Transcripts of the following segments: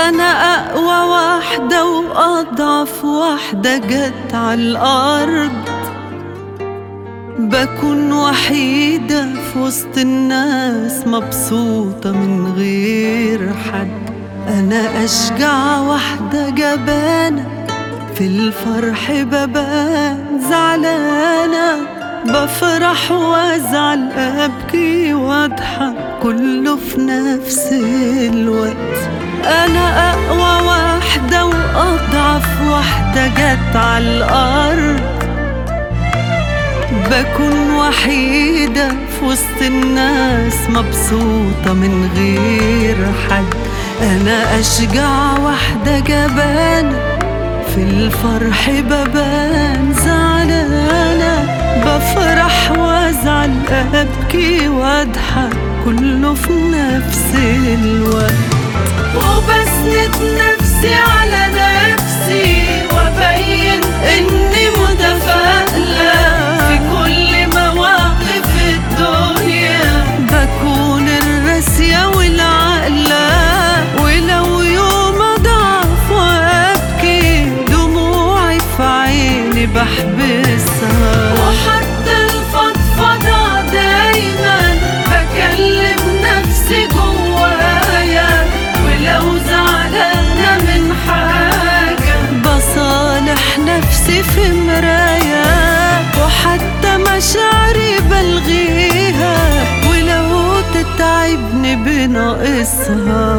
أنا أقوى واحدة وأضعف واحدة جت عالأرض بكون وحيدة في وسط الناس مبسوطة من غير حد أنا أشجع واحدة جبانة في الفرح ببان زعلانة بفرح وازعل أبكي واضحك كله في نفس الوقت أنا أقوى واحدة وأضعف واحدة جت عالأرض بكون وحيدة في وسط الناس مبسوطة من غير حد أنا أشجع واحدة جبانة في الفرح ببان زعلانة بفرح وازعل أبكي واضحك كله في نفس الوقت وبسند نفسي على نفسي وأبين إني متفائلة في كل مواقف الدنيا بكون الراسية والعقلة ولو يوم أضعف وأبكي دموعي في عيني بحبسها وحتى الفضفضة دايما بكلم نفسي جوايا ولو زعلانة من حاجة بصالح نفسي في مراية وحتى مشاعري بلغيها ولو تتعبني بناقصها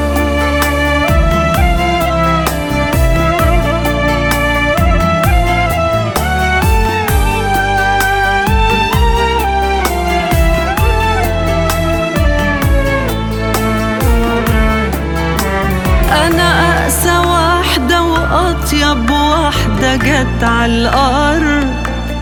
أنا أقسى واحدة وأطيب واحدة جت عالأرض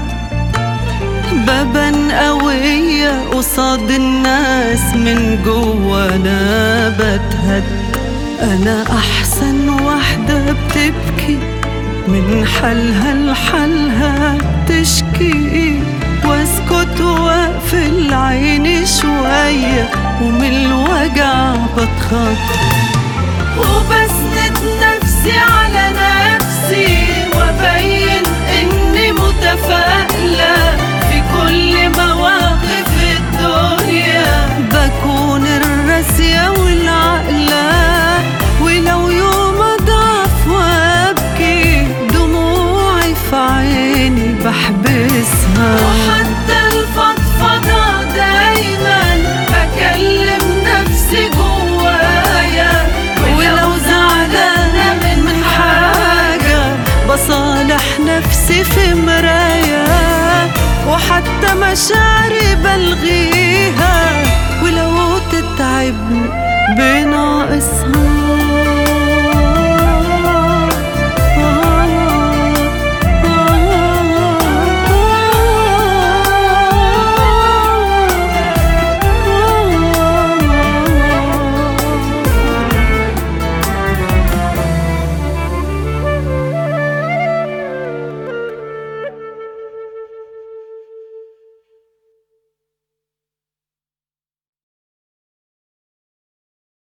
ببان قوية قصاد الناس من جوا أنا بتهد أنا أحسن واحدة بتبكي من حالها لحالها تشكي واسكت واقفل عيني شوية ومن الوجع بتخض وبسند نفسي على نفسي وابين اني متفائلة في كل مواقف الدنيا بكون الراسية والعقلة ولو يوم اضعف وابكي دموعي في عيني بحبسها وحتى الفضفضة دايما بكلم نفسي جوايا ولو زعلانة من حاجة بصالح نفسي في مراية وحتى مشاعري بلغيها ولو تتعبني بناقصها